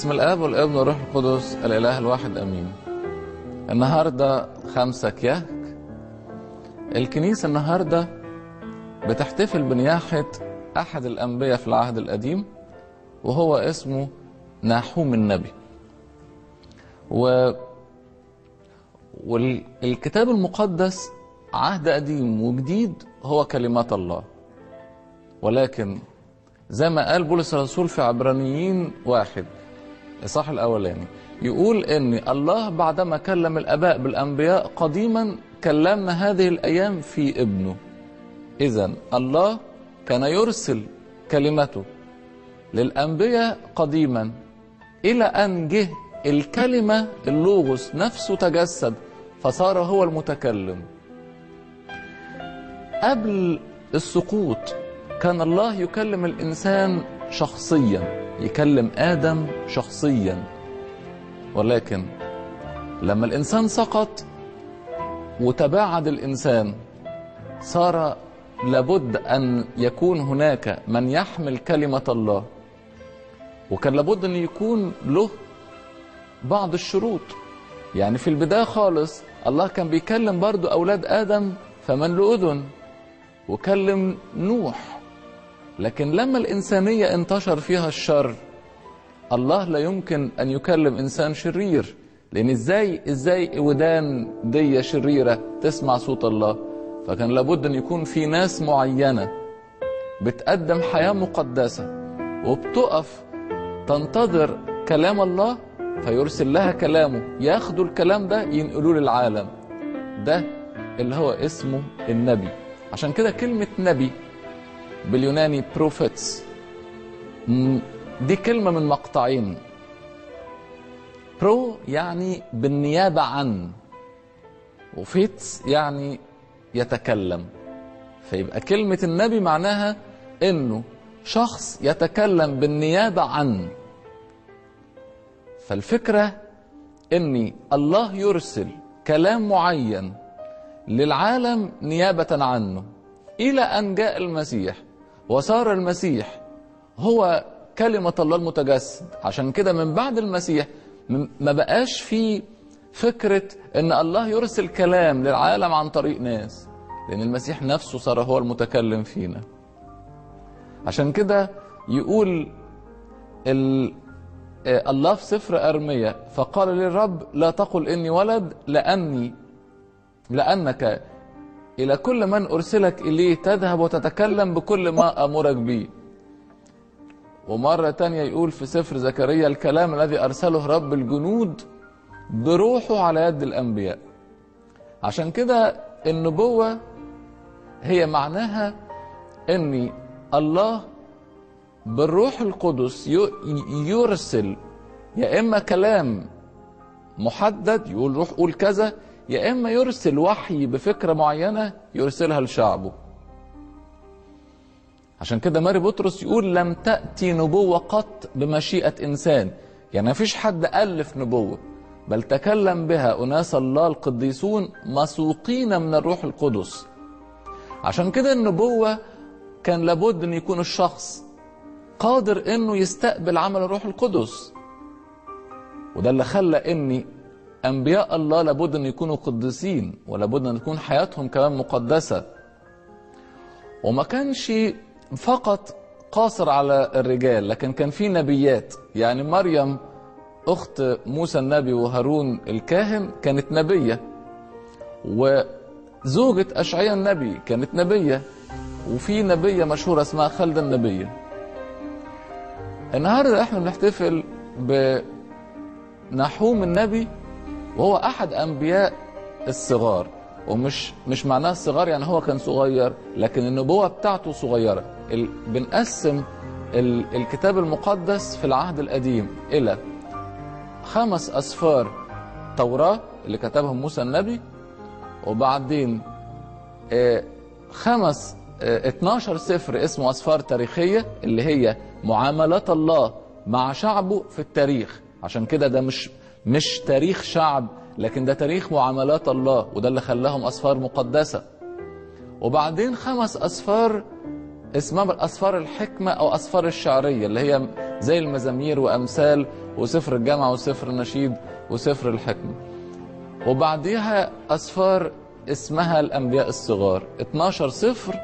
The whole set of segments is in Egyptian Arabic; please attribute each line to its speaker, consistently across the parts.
Speaker 1: باسم الاب والابن والروح القدس الاله الواحد امين النهارده خمسة كياك الكنيسة النهارده بتحتفل بنياحة احد الانبياء في العهد القديم وهو اسمه ناحوم النبي و والكتاب المقدس عهد قديم وجديد هو كلمات الله ولكن زي ما قال بولس الرسول في عبرانيين واحد الصح الاولاني يقول ان الله بعدما كلم الاباء بالانبياء قديما كلمنا هذه الايام في ابنه اذا الله كان يرسل كلمته للانبياء قديما الى ان جه الكلمه اللوغوس نفسه تجسد فصار هو المتكلم قبل السقوط كان الله يكلم الانسان شخصيا يكلم ادم شخصيا ولكن لما الانسان سقط وتباعد الانسان صار لابد ان يكون هناك من يحمل كلمه الله وكان لابد ان يكون له بعض الشروط يعني في البدايه خالص الله كان بيكلم برضو اولاد ادم فمن له اذن وكلم نوح لكن لما الإنسانية انتشر فيها الشر الله لا يمكن أن يكلم إنسان شرير لأن إزاي إزاي ودان دية شريرة تسمع صوت الله فكان لابد أن يكون في ناس معينة بتقدم حياة مقدسة وبتقف تنتظر كلام الله فيرسل لها كلامه ياخدوا الكلام ده ينقلوه للعالم ده اللي هو اسمه النبي عشان كده كلمة نبي باليوناني بروفيتس دي كلمة من مقطعين برو يعني بالنيابة عن وفيتس يعني يتكلم فيبقى كلمة النبي معناها انه شخص يتكلم بالنيابة عن فالفكرة ان الله يرسل كلام معين للعالم نيابة عنه إلى أن جاء المسيح وصار المسيح هو كلمة الله المتجسد عشان كده من بعد المسيح ما بقاش في فكرة ان الله يرسل كلام للعالم عن طريق ناس لان المسيح نفسه صار هو المتكلم فينا عشان كده يقول ال... الله في سفر أرمية فقال للرب لا تقل إني ولد لأني لأنك إلى كل من أرسلك إليه تذهب وتتكلم بكل ما أمرك به ومرة تانية يقول في سفر زكريا الكلام الذي أرسله رب الجنود بروحه على يد الأنبياء عشان كده النبوة هي معناها أن الله بالروح القدس يرسل يا إما كلام محدد يقول روح قول كذا يا اما يرسل وحي بفكره معينه يرسلها لشعبه عشان كده ماري بطرس يقول لم تاتي نبوه قط بمشيئه انسان يعني ما فيش حد الف نبوه بل تكلم بها اناس الله القديسون مسوقين من الروح القدس عشان كده النبوه كان لابد ان يكون الشخص قادر انه يستقبل عمل الروح القدس وده اللي خلى اني أنبياء الله لابد أن يكونوا قديسين ولابد أن تكون حياتهم كمان مقدسة وما كانش فقط قاصر على الرجال لكن كان في نبيات يعني مريم أخت موسى النبي وهارون الكاهن كانت نبية وزوجة أشعياء النبي كانت نبية وفي نبية مشهورة اسمها خالدة النبية النهاردة احنا بنحتفل بنحوم النبي وهو احد انبياء الصغار ومش مش معناه الصغار يعني هو كان صغير لكن النبوه بتاعته صغيره ال... بنقسم ال... الكتاب المقدس في العهد القديم الى خمس اسفار توراه اللي كتبهم موسى النبي وبعدين آه خمس آه 12 سفر اسمه اسفار تاريخيه اللي هي معاملات الله مع شعبه في التاريخ عشان كده ده مش مش تاريخ شعب لكن ده تاريخ معاملات الله وده اللي خلاهم أسفار مقدسة وبعدين خمس أسفار اسمها أسفار الحكمة أو أسفار الشعرية اللي هي زي المزامير وأمثال وسفر الجامعة وسفر النشيد وسفر الحكمة وبعديها أسفار اسمها الأنبياء الصغار 12 سفر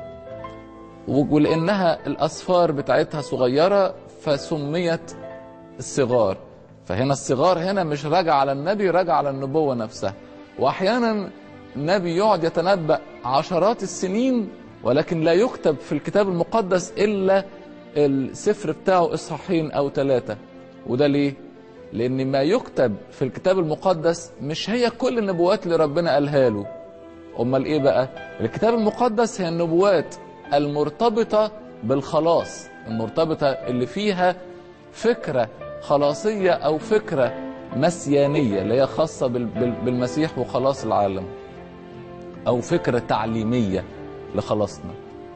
Speaker 1: ولأنها الأسفار بتاعتها صغيرة فسميت الصغار فهنا الصغار هنا مش راجع على النبي راجع على النبوة نفسها وأحيانا النبي يقعد يتنبأ عشرات السنين ولكن لا يكتب في الكتاب المقدس إلا السفر بتاعه إصحاحين أو ثلاثة وده ليه؟ لأن ما يكتب في الكتاب المقدس مش هي كل النبوات اللي ربنا قالها له أمال إيه بقى؟ الكتاب المقدس هي النبوات المرتبطة بالخلاص المرتبطة اللي فيها فكرة خلاصية أو فكرة مسيانية اللي هي خاصة بالمسيح وخلاص العالم أو فكرة تعليمية لخلاصنا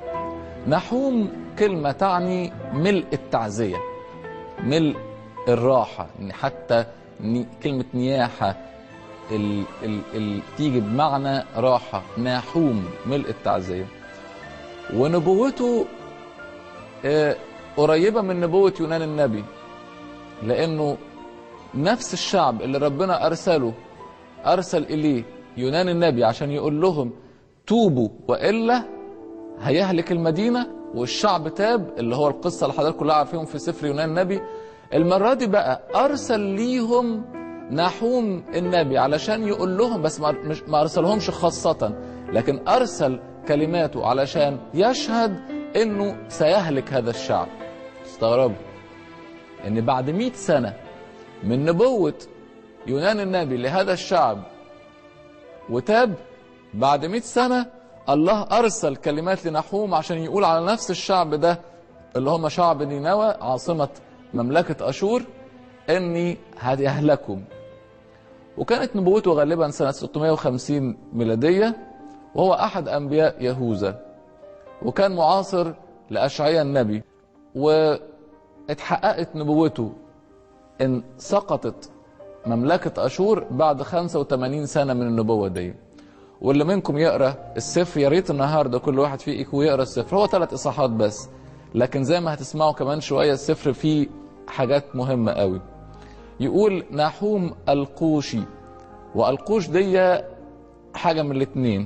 Speaker 1: نحوم كلمة تعني ملء التعزية ملء الراحة يعني حتى كلمة نياحة ال ال ال تيجي بمعنى راحة ناحوم ملء التعزية ونبوته آه قريبة من نبوة يونان النبي لأنه نفس الشعب اللي ربنا أرسله أرسل إليه يونان النبي عشان يقول لهم توبوا وإلا هيهلك المدينة والشعب تاب اللي هو القصة اللي حضراتكم كلها عارفينهم في سفر يونان النبي المرة دي بقى أرسل ليهم نحوم النبي علشان يقول لهم بس ما أرسلهمش خاصة لكن أرسل كلماته علشان يشهد انه سيهلك هذا الشعب استغربوا ان بعد مئة سنة من نبوة يونان النبي لهذا الشعب وتاب بعد مئة سنة الله أرسل كلمات لنحوم عشان يقول على نفس الشعب ده اللي هم شعب نينوى عاصمة مملكة أشور إني هيهلكم وكانت نبوته غالبا سنة 650 ميلادية وهو أحد أنبياء يهوذا وكان معاصر لأشعياء النبي واتحققت نبوته إن سقطت مملكة أشور بعد 85 سنة من النبوة دي واللي منكم يقرأ السفر يا ريت النهاردة كل واحد فيكم يقرأ السفر هو ثلاث إصحاحات بس لكن زي ما هتسمعوا كمان شوية السفر فيه حاجات مهمة قوي يقول نحوم القوشي والقوش دي حاجة من الاتنين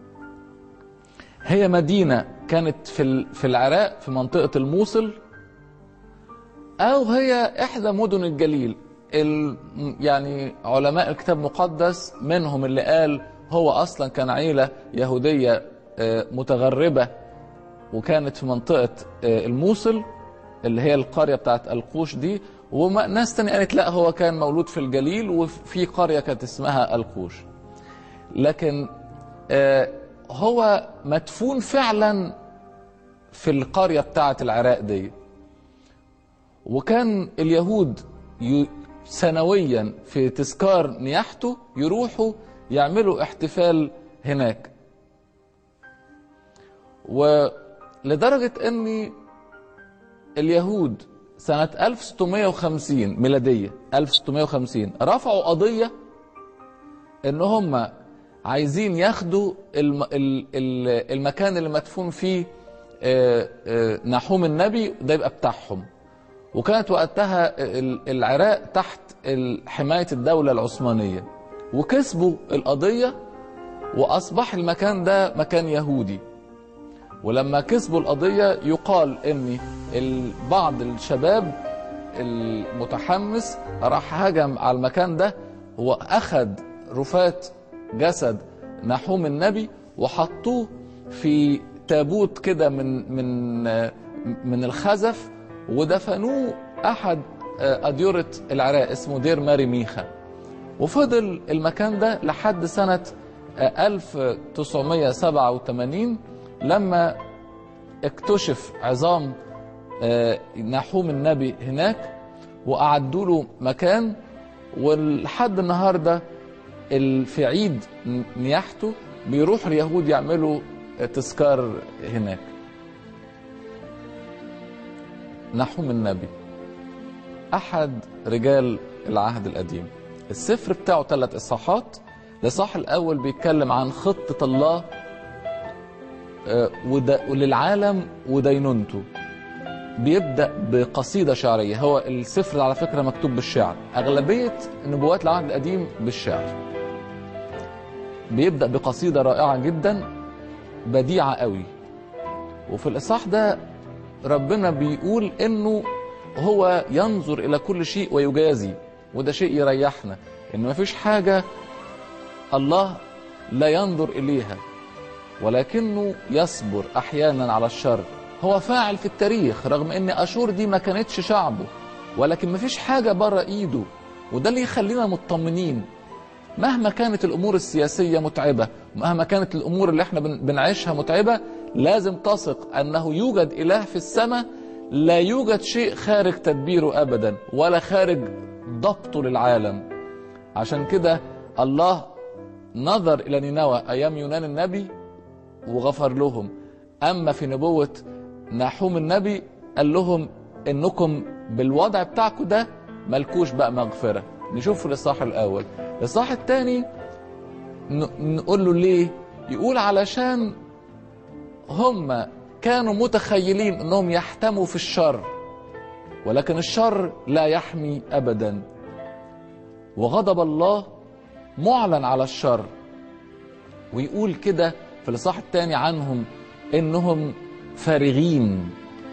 Speaker 1: هي مدينة كانت في في العراق في منطقة الموصل أو هي إحدى مدن الجليل يعني علماء الكتاب المقدس منهم اللي قال هو أصلا كان عيلة يهودية متغربة وكانت في منطقة الموصل اللي هي القرية بتاعت القوش دي وناس تانية قالت لا هو كان مولود في الجليل وفي قرية كانت اسمها القوش لكن هو مدفون فعلا في القرية بتاعت العراق دي وكان اليهود سنويا في تذكار نياحته يروحوا يعملوا احتفال هناك ولدرجة ان اليهود سنة 1650 ميلادية 1650 رفعوا قضية ان هم عايزين ياخدوا المكان اللي مدفون فيه نحوم النبي ده يبقى بتاعهم وكانت وقتها العراق تحت حماية الدولة العثمانية وكسبوا القضية وأصبح المكان ده مكان يهودي ولما كسبوا القضية يقال ان بعض الشباب المتحمس راح هجم على المكان ده واخد رفات جسد نحوم النبي وحطوه في تابوت كده من من من الخزف ودفنوه احد اديره العراق اسمه دير ماري ميخا وفضل المكان ده لحد سنه 1987 لما اكتشف عظام نحوم النبي هناك وأعدوا له مكان ولحد النهارده في عيد نياحته بيروح اليهود يعملوا تذكار هناك نحوم النبي أحد رجال العهد القديم السفر بتاعه ثلاث إصحاحات الإصحاح الأول بيتكلم عن خطة الله وللعالم ودينونته بيبدأ بقصيدة شعرية هو السفر على فكرة مكتوب بالشعر أغلبية نبوات العهد القديم بالشعر بيبدأ بقصيدة رائعة جدا بديعة قوي وفي الإصحاح ده ربنا بيقول إنه هو ينظر إلى كل شيء ويجازي وده شيء يريحنا إن مفيش حاجة الله لا ينظر إليها ولكنه يصبر أحيانا على الشر هو فاعل في التاريخ رغم ان اشور دي ما كانتش شعبه ولكن مفيش حاجه بره ايده وده اللي يخلينا مطمنين مهما كانت الامور السياسيه متعبه مهما كانت الامور اللي احنا بنعيشها متعبه لازم تثق انه يوجد اله في السماء لا يوجد شيء خارج تدبيره ابدا ولا خارج ضبطه للعالم عشان كده الله نظر الى نينوى ايام يونان النبي وغفر لهم اما في نبوه نحوم النبي قال لهم انكم بالوضع بتاعكم ده ملكوش بقى مغفره نشوف في الاصحاح الاول الاصحاح الثاني نقول له ليه يقول علشان هم كانوا متخيلين انهم يحتموا في الشر ولكن الشر لا يحمي ابدا وغضب الله معلن على الشر ويقول كده في الاصحاح الثاني عنهم انهم فارغين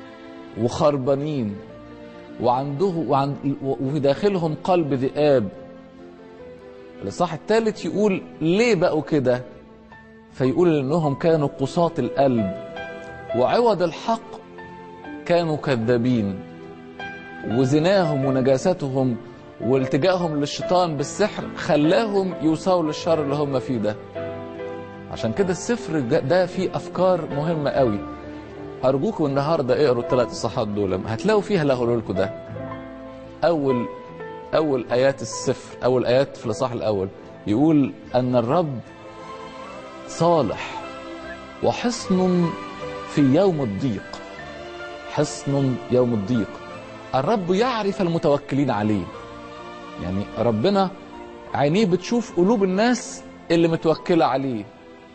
Speaker 1: وخربانين وعنده وعند وفي داخلهم قلب ذئاب الاصحاح الثالث يقول ليه بقوا كده فيقول انهم كانوا قساة القلب وعوض الحق كانوا كذابين وزناهم ونجاستهم والتجائهم للشيطان بالسحر خلاهم يوصلوا للشر اللي هم فيه ده عشان كده السفر ده فيه افكار مهمه قوي ارجوكم النهارده اقروا الثلاث اصحاحات دول هتلاقوا فيها اللي هقوله لكم ده اول اول ايات السفر اول ايات في الاصحاح الاول يقول ان الرب صالح وحصن في يوم الضيق حصن يوم الضيق الرب يعرف المتوكلين عليه يعني ربنا عينيه بتشوف قلوب الناس اللي متوكله عليه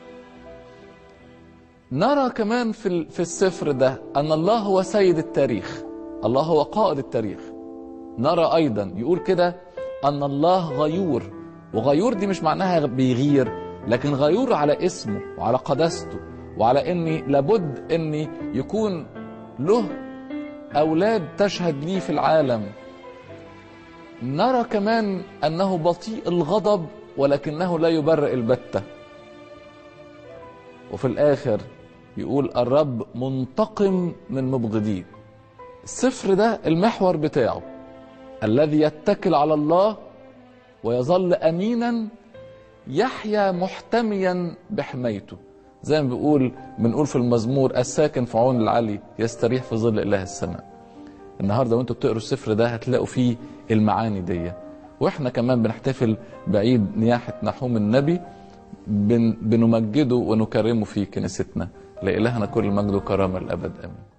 Speaker 1: نرى كمان في في السفر ده ان الله هو سيد التاريخ الله هو قائد التاريخ نرى ايضا يقول كده ان الله غيور وغيور دي مش معناها بيغير لكن غيور على اسمه وعلى قداسته وعلى اني لابد اني يكون له اولاد تشهد لي في العالم نرى كمان انه بطيء الغضب ولكنه لا يبرئ البته وفي الاخر يقول الرب منتقم من مبغضيه السفر ده المحور بتاعه الذي يتكل على الله ويظل امينا يحيا محتميا بحمايته زي ما بيقول بنقول في المزمور الساكن في عون العلي يستريح في ظل اله السماء النهارده وانتوا بتقروا السفر ده هتلاقوا فيه المعاني دي واحنا كمان بنحتفل بعيد نياحه نحوم النبي بن بنمجده ونكرمه في كنيستنا لإلهنا كل المجد وكرامه الابد امين